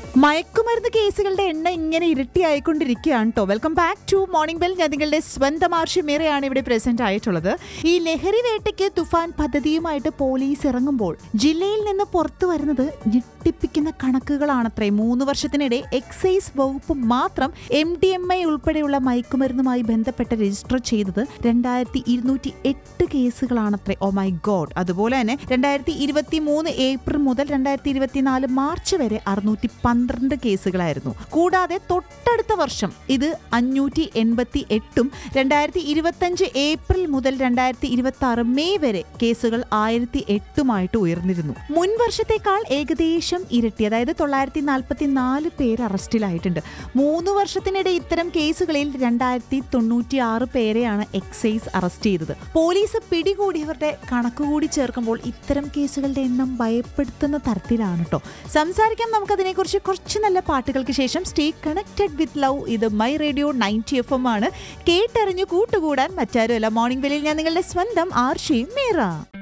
മയക്കുമരുന്ന് കേസുകളുടെ എണ്ണം ഇങ്ങനെ ഇരട്ടിയായിക്കൊണ്ടിരിക്കുകയാണ് കേട്ടോ welcome back to Morning Bell ഞാൻ നിങ്ങളുടെ സ്വന്തം ആർഷി മീറയാണ് ഇവിടെ പ്രസന്റ് ആയിട്ടുള്ളത് ഈ ലഹരി വേട്ടയ്ക്ക് തുഫാൻ പദ്ധതിയുമായിട്ട് പോലീസ് ഇറങ്ങുമ്പോൾ ജില്ലയിൽ നിന്ന് പുറത്തു വരുന്നത് ഞെട്ടിപ്പിക്കുന്ന കണക്കുകളാണത്രേ മൂന്ന് വർഷത്തിനിടെ എക്സൈസ് വകുപ്പ് മാത്രം എം ഡി എം ഐ ഉൾപ്പെടെയുള്ള മയക്കുമരുന്നുമായി ബന്ധപ്പെട്ട് രജിസ്റ്റർ ചെയ്തത് രണ്ടായിരത്തി ഇരുന്നൂറ്റി എട്ട് കേസുകളാണത്രേ ഓ മൈ ഗോഡ് അതുപോലെ തന്നെ രണ്ടായിരത്തി ഇരുപത്തി മൂന്ന് ഏപ്രിൽ മുതൽ രണ്ടായിരത്തി ഇരുപത്തിനാല് മാർച്ച് വരെ അറുന്നൂറ്റി പന്ത്രണ്ട് കേസുകളായിരുന്നു കൂടാതെ തൊട്ടടുത്ത വർഷം ഇത് അഞ്ഞൂറ്റി എൺപത്തി എട്ടും രണ്ടായിരത്തി ഇരുപത്തഞ്ച് ഏപ്രിൽ മുതൽ രണ്ടായിരത്തി ഇരുപത്തി ആറ് മെയ് വരെ കേസുകൾ ആയിരത്തി എട്ടുമായിട്ട് ഉയർന്നിരുന്നു മുൻ വർഷത്തേക്കാൾ ഏകദേശം ഇരട്ടി അതായത് തൊള്ളായിരത്തി നാൽപ്പത്തി നാല് പേര് അറസ്റ്റിലായിട്ടുണ്ട് മൂന്ന് വർഷത്തിനിടെ ഇത്തരം കേസുകളിൽ രണ്ടായിരത്തി തൊണ്ണൂറ്റി ആറ് പേരെയാണ് എക്സൈസ് അറസ്റ്റ് ചെയ്തത് പോലീസ് പിടികൂടിയവരുടെ കണക്കുകൂടി ചേർക്കുമ്പോൾ ഇത്തരം കേസുകളുടെ എണ്ണം ഭയപ്പെടുത്തുന്ന തരത്തിലാണ് കേട്ടോ സംസാരിക്കാം നമുക്കതിനെക്കുറിച്ച് കുറച്ച് നല്ല പാട്ടുകൾക്ക് ശേഷം സ്റ്റേ കണക്റ്റഡ് വിത്ത് ലവ് ഇത് my radio ninety F M ആണ് കേട്ടറിഞ്ഞു കൂട്ടുകൂടാൻ മറ്റാരുമല്ല മോർണിംഗ് വെലിൽ ഞാൻ നിങ്ങളുടെ സ്വന്തം ആർഷയും മീറ